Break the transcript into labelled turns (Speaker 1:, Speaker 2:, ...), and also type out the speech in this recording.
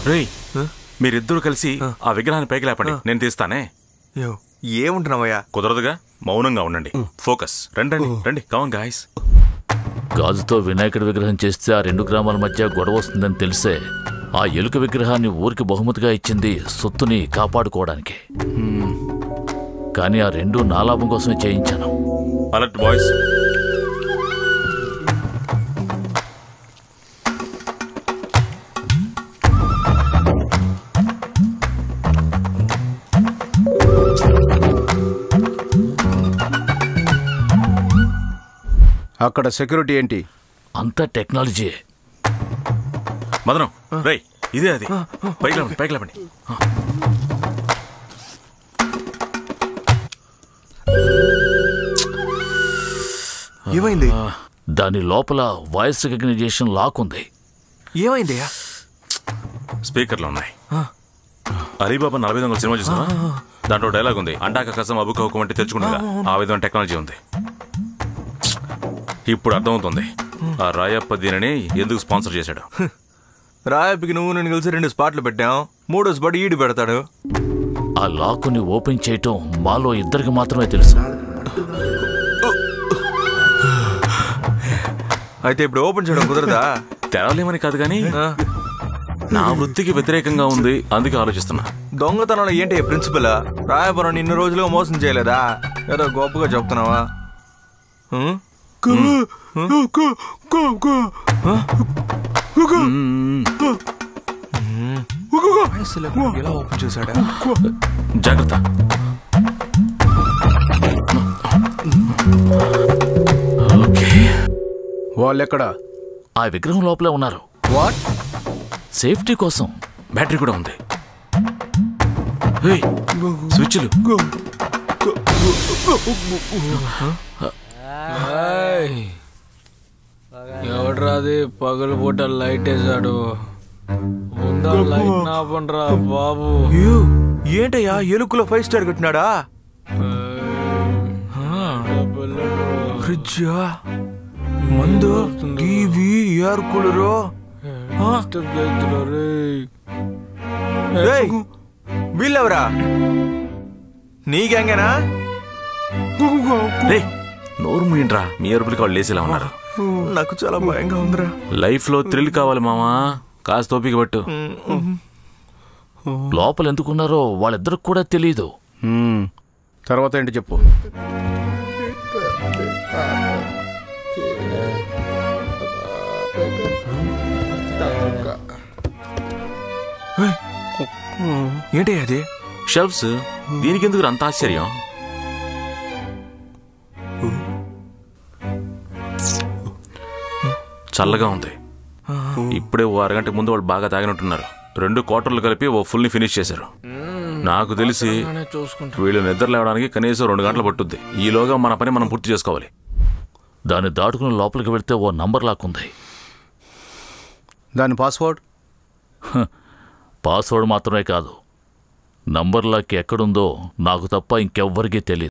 Speaker 1: రేయ్ మీరిద్దరూ కలిసి ఆ విగ్రహాన్ని పైకి లేపండి నేను తీస్తానే
Speaker 2: యో ఏముంటున్నావయ్యా
Speaker 1: కుదరదుగా మౌనంగా ఉండండి ఫోకస్ రండి రండి రండి కమన్ గాయస్
Speaker 3: గాజుతో వినాయకుడి విగ్రహం చేస్తే ఆ రెండు గ్రామాల మధ్య గొడవ వస్తుందని తెలిసే ఆ ఎలుక విగ్రహాన్ని ఊరికి బహుమతిగా ఇచ్చింది సొత్తుని కాపాడుకోవడానికి కానీ ఆ రెండు నా లాభం కోసమే చేయించాను
Speaker 1: అలర్ట్ బాయ్స్
Speaker 4: అక్కడ సెక్యూరిటీ ఏంటి
Speaker 3: అంతా టెక్నాలజీయే
Speaker 1: మదనం రేయ్ ఇదే అది పైకి లేపండి పైకి లేపండి
Speaker 2: ఏమైంది
Speaker 3: దాని లోపల వాయిస్ రికగ్నైజేషన్ లాక్ ఉంది
Speaker 2: ఏమైందయ్యా
Speaker 1: స్పీకర్లు ఉన్నాయి అలీబాబా నలభై దొంగల సినిమా చూసావా దాంట్లో డైలాగ్ ఉంది అండాక కసం అబుక హుకం అంటే తెచ్చుకుంటుందా ఆ విధమైన టెక్నాలజీ ఉంది ఇప్పుడు అర్థమవుతుంది ఆ రాయప్ప దీనిని ఎందుకు స్పాన్సర్ చేశాడు
Speaker 2: రాయపికి నువ్వు నేను కలిసి రెండు స్పాట్లు పెట్టాం మూడో స్పాట్ ఈడి పెడతాడు
Speaker 3: ఆ లాక్ని ఓపెన్ చేయటం మాలో ఇద్దరికి మాత్రమే తెలుసు
Speaker 2: అయితే ఇప్పుడు ఓపెన్ చేయడం కుదరదా
Speaker 1: తెరవలేమని కాదు కానీ
Speaker 2: ఆ,
Speaker 1: నా వృత్తికి వ్యతిరేకంగా ఉంది అందుకే ఆలోచిస్తున్నా
Speaker 2: దొంగతనంలో ఏంటి ప్రిన్సిపల్ రాయపురం ఇన్ని రోజులుగా మోసం చేయలేదా ఏదో గొప్పగా చెప్తున్నావా ఉం? వాయిస్ లేకుండా ఎలా ఓపెన్ చేశాడా
Speaker 1: జాగ్రత్త
Speaker 4: వాళ్ళెక్కడ
Speaker 3: ఆ విగ్రహం లోపలే ఉన్నారు
Speaker 4: వాట్
Speaker 3: సేఫ్టీ కోసం
Speaker 1: బ్యాటరీ కూడా ఉంది ఏయ్, స్విచ్లు
Speaker 5: ఎవడ్రాది పగలు పూట లైట్ వేసాడు ఉందా లైట్ నాపండ్రా బాబు
Speaker 2: అయ్యో, ఏంటయ్యా ఎలుకలో ఫైవ్ స్టార్ కట్టినాడా ఫ్రిడ్జ్ మందు టీవీ ఎయిర్ కూలరు ఏయ్, వీళ్ళెవరా నీ గ్యాంగేనా
Speaker 1: రే నోరు మూయండ్రా మీ అరుపులకి వాళ్ళు లేసేలా ఉన్నారు
Speaker 2: నాకు చాలా భయంగా ఉందిరా
Speaker 1: లైఫ్ లో థ్రిల్ కావాలి మామా కాస్త ఓపిక పట్టు
Speaker 3: లోపల ఎందుకున్నారో వాళ్ళిద్దరికి కూడా తెలియదు
Speaker 4: హ్మ్. తర్వాత ఏంటి చెప్పు
Speaker 2: ఏంటి అది
Speaker 1: షెల్ఫ్స్ దీనికి ఎందుకు అంత ఆశ్చర్యం చల్లగా ఉంది ఇప్పుడే ఓ అరగంట ముందు వాళ్ళు బాగా తాగినట్టున్నారు రెండు క్వార్టర్లు కలిపి ఓ ఫుల్ ని ఫినిష్ చేశారు నాకు తెలిసి
Speaker 5: చూసుకుంటా
Speaker 1: వీళ్ళు నిద్ర లేవడానికి కనీసం రెండు గంటలు పట్టుద్ది ఈలోగా మన పని మనం పూర్తి చేసుకోవాలి
Speaker 3: దాన్ని దాటుకుని లోపలికి వెళ్తే ఓ నంబర్ లాక్ ఉంది
Speaker 4: దాని పాస్వర్డ్
Speaker 3: పాస్వర్డ్ మాత్రమే కాదు నంబర్ లాక్ ఎక్కడుందో నాకు తప్ప ఇంకెవ్వరికీ తెలియదు